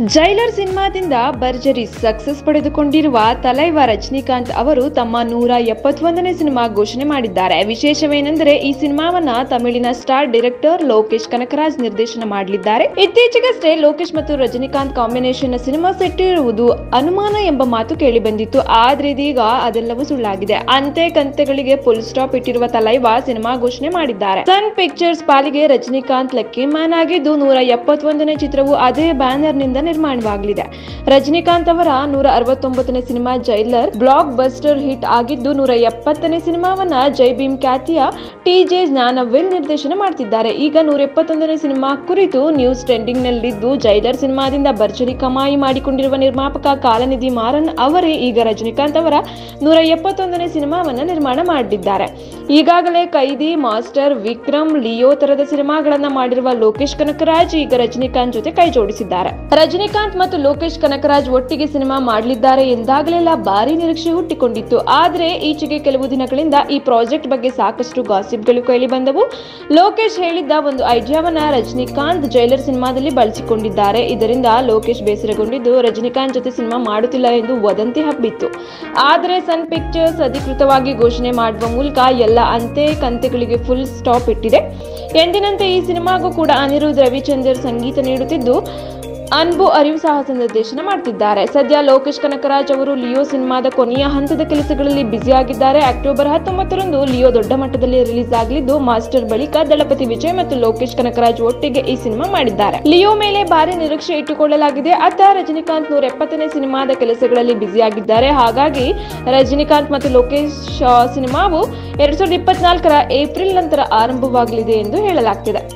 jailer ಸಿನಿಮಾದಿಂದ ಭರ್ಜರಿ success ಪಡೆದುಕೊಂಡಿರುವ ತಲೈವ Rajinikanth ಅವರು ತಮ್ಮ ನೂರ ಎಪ್ಪತ್ತೊಂದನೇ ಸಿನಿಮಾ ಘೋಷಣೆ ಮಾಡಿದ್ದಾರೆ ವಿಶೇಷವೇನೆಂದರೆ ಈ ಸಿನಿಮಾವನ್ನ ತಮಿಳಿನ ಸ್ಟಾರ್ ಡೈರೆಕ್ಟರ್ ಲೋಕೇಶ್ ಕನಕರಾಜ್ ನಿರ್ದೇಶನ ಮಾಡಲಿದ್ದಾರೆ ಇತ್ತೀಚೆಗಷ್ಟೇ ಲೋಕೇಶ್ ಮತ್ತು ರಜನಿಕಾಂತ್ ಕಾಂಬಿನೇಷನ್ ಸಿನಿಮಾ ಸೆಟ್ ಇರುವುದು ಅನುಮಾನ ಎಂಬ ಮಾತು ಕೇಳಿ ಬಂದಿತ್ತು ಆದ್ರೆ ಇದೀಗ ಅದೆಲ್ಲವೂ ಸುಳ್ಳಾಗಿದೆ ಅಂತೆ ಕಂತೆಗಳಿಗೆ ಫುಲ್ ಸ್ಟಾಪ್ ಇಟ್ಟಿರುವ ತಲೈವ ಸಿನಿಮಾ ಘೋಷಣೆ ಮಾಡಿದ್ದಾರೆ ಸನ್ ಪಿಕ್ಚರ್ಸ್ ಪಾಲಿಗೆ ರಜನಿಕಾಂತ್ ಲಕ್ಕಿ ಮ್ಯಾನ್ ಆಗಿದ್ದು ನೂರ ಎಪ್ಪತ್ತೊಂದನೇ ಚಿತ್ರವು ಅದೇ ಬ್ಯಾನರ್ ನಿಂದ ನಿರ್ಮಾಣವಾಗಲಿದೆ ರಜನಿಕಾಂತ್ ಅವರ ನೂರ ಅರವತ್ತೊಂಬತ್ತನೇ cinema Jailer blockbuster hit ಆಗಿದ್ದು ನೂರ ಎಪ್ಪತ್ತನೇ ಸಿನಿಮಾವನ್ನ ಜೈ ಭೀಮ್ ಖ್ಯಾತಿಯ ಟಿ ಜೆ ಜ್ಞಾನವೇಲ್ ನಿರ್ದೇಶನ ಮಾಡ್ತಿದ್ದಾರೆ ಈಗ ನೂರ ಎಪ್ಪತ್ತೊಂದನೇ ಸಿನಿಮಾ ಕುರಿತು ನ್ಯೂಸ್ ಟ್ರೆಂಡಿಂಗ್ ನಲ್ಲಿದ್ದು ಜೈಲರ್ ಸಿನಿಮಾದಿಂದ ಭರ್ಜರಿ ಕಮಾಯಿ ಮಾಡಿಕೊಂಡಿರುವ ನಿರ್ಮಾಪಕ ಕಾಲನಿಧಿ ಮಾರನ್ ಅವರೇ ಈಗ ರಜನಿಕಾಂತ್ ಅವರ ನೂರ ಎಪ್ಪತ್ತೊಂದನೇ ಸಿನಿಮಾವನ್ನ ನಿರ್ಮಾಣ ಮಾಡಿದ್ದಾರೆ ಈಗಾಗಲೇ ಕೈದಿ ಮಾಸ್ಟರ್ ವಿಕ್ರಮ್ ಲಿಯೋ ತರದ ಸಿನಿಮಾಗಳನ್ನ ಮಾಡಿರುವ ಲೋಕೇಶ್ ಕನಕರಾಜ್ ಈಗ ರಜನಿಕಾಂತ್ ಜೊತೆ ಕೈ ಜೋಡಿಸಿದ್ದಾರೆ ರಜನಿಕಾಂತ್ ಮತ್ತು ಲೋಕೇಶ್ ಕನಕರಾಜ್ ಒಟ್ಟಿಗೆ ಸಿನಿಮಾ ಮಾಡಲಿದ್ದಾರೆ ಎಂದಾಗಲೆಲ್ಲ ಭಾರಿ ನಿರೀಕ್ಷೆ ಹುಟ್ಟಿಕೊಂಡಿತ್ತು ಆದ್ರೆ ಈಚೆಗೆ ಕೆಲವು ದಿನಗಳಿಂದ ಈ ಪ್ರಾಜೆಕ್ಟ್ ಬಗ್ಗೆ ಸಾಕಷ್ಟು ಗಾಸಿಪ್ಗಳು ಕೇಳಿ ಬಂದವು ಲೋಕೇಶ್ ಹೇಳಿದ್ದ ಒಂದು ಐಡಿಯಾವನ್ನ ರಜನಿಕಾಂತ್ ಜೈಲರ್ ಸಿನಿಮಾದಲ್ಲಿ ಬಳಸಿಕೊಂಡಿದ್ದಾರೆ ಇದರಿಂದ ಲೋಕೇಶ್ ಬೇಸರಗೊಂಡಿದ್ದು ರಜನಿಕಾಂತ್ ಜೊತೆ ಸಿನಿಮಾ ಮಾಡುತ್ತಿಲ್ಲ ಎಂದು ವದಂತಿ ಹಬ್ಬಿತ್ತು ಆದರೆ ಸನ್ ಪಿಕ್ಚರ್ಸ್ ಅಧಿಕೃತವಾಗಿ ಘೋಷಣೆ ಮಾಡುವ ಮೂಲಕ ಎಲ್ಲ ಅಂತೆ ಕಂತೆಗಳಿಗೆ ಫುಲ್ ಸ್ಟಾಪ್ ಇಟ್ಟಿದೆ ಎಂದಿನಂತೆ ಈ ಸಿನಿಮಾಗೂ ಕೂಡ ಅನಿರುದ್ಧ್ ರವಿಚಂದರ್ ಸಂಗೀತ ನೀಡುತ್ತಿದ್ದು ಅನ್ಬು ಅರಿವು ಸಾಹಸ ನಿರ್ದೇಶನ ಮಾಡ್ತಿದ್ದಾರೆ ಸದ್ಯ ಲೋಕೇಶ್ ಕನಕರಾಜ್ ಅವರು ಲಿಯೋ ಸಿನಿಮಾದ ಕೊನೆಯ ಹಂತದ ಕೆಲಸಗಳಲ್ಲಿ ಬ್ಯುಸಿಯಾಗಿದ್ದಾರೆ ಅಕ್ಟೋಬರ್ ಹತ್ತೊಂಬತ್ತರಂದು ಲಿಯೋ ದೊಡ್ಡ ಮಟ್ಟದಲ್ಲಿ ರಿಲೀಸ್ ಆಗಲಿದ್ದು ಮಾಸ್ಟರ್ ಬಳಿಕ ದಳಪತಿ ವಿಜಯ್ ಮತ್ತು ಲೋಕೇಶ್ ಕನಕರಾಜ್ ಒಟ್ಟಿಗೆ ಈ ಸಿನಿಮಾ ಮಾಡಿದ್ದಾರೆ ಲಿಯೋ ಮೇಲೆ ಭಾರಿ ನಿರೀಕ್ಷೆ ಇಟ್ಟುಕೊಳ್ಳಲಾಗಿದೆ ಅತ್ತ ರಜನಿಕಾಂತ್ ನೂರ ಎಪ್ಪತ್ತನೇ ಸಿನಿಮಾದ ಕೆಲಸಗಳಲ್ಲಿ ಬ್ಯುಸಿಯಾಗಿದ್ದಾರೆ ಹಾಗಾಗಿ ರಜನಿಕಾಂತ್ ಮತ್ತು ಲೋಕೇಶ್ ಆ, ಸಿನಿಮಾವು ಎರಡ್ ಸಾವಿರದ ಇಪ್ಪತ್ನಾಲ್ಕರ ಏಪ್ರಿಲ್ ನಂತರ ಆರಂಭವಾಗಲಿದೆ ಎಂದು ಹೇಳಲಾಗ್ತಿದೆ